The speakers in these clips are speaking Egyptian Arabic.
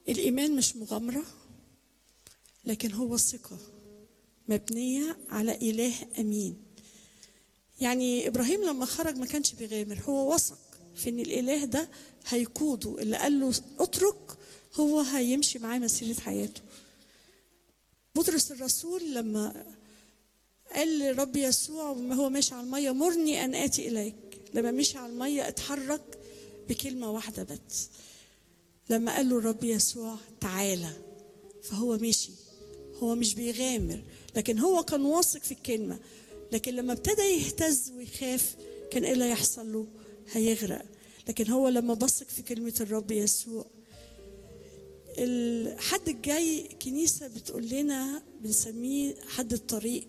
الإيمان مش مغامرة لكن هو ثقة مبنية على إله أمين يعني إبراهيم لما خرج ما كانش بيغامر هو وثق في إن الإله ده هيقوده اللي قال له اترك هو هيمشي معاه مسيرة حياته بطرس الرسول لما قال لرب يسوع وما هو ماشي على المية مرني أن آتي إليك لما مشي على المية اتحرك بكلمة واحدة بس لما قال له الرب يسوع تعالى فهو مشي هو مش بيغامر لكن هو كان واثق في الكلمة لكن لما ابتدى يهتز ويخاف كان ايه اللي يحصل له هيغرق لكن هو لما بثق في كلمة الرب يسوع الحد الجاي كنيسة بتقول لنا بنسميه حد الطريق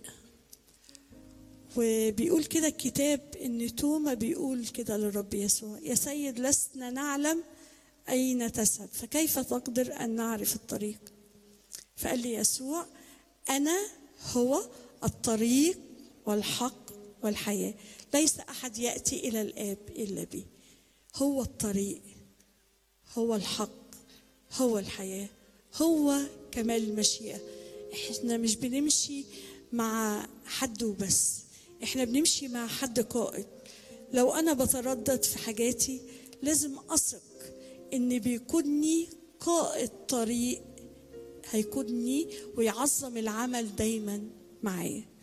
وبيقول كده الكتاب ان توما بيقول كده للرب يسوع يا سيد لسنا نعلم اين تذهب فكيف تقدر ان نعرف الطريق فقال لي يسوع انا هو الطريق والحق والحياه ليس احد ياتي الى الاب الا بي هو الطريق هو الحق هو الحياه هو كمال المشيئه احنا مش بنمشي مع حد وبس احنا بنمشي مع حد قائد لو انا بتردد في حاجاتي لازم اثق ان بيكونني قائد طريق هيكونني ويعظم العمل دايما معايا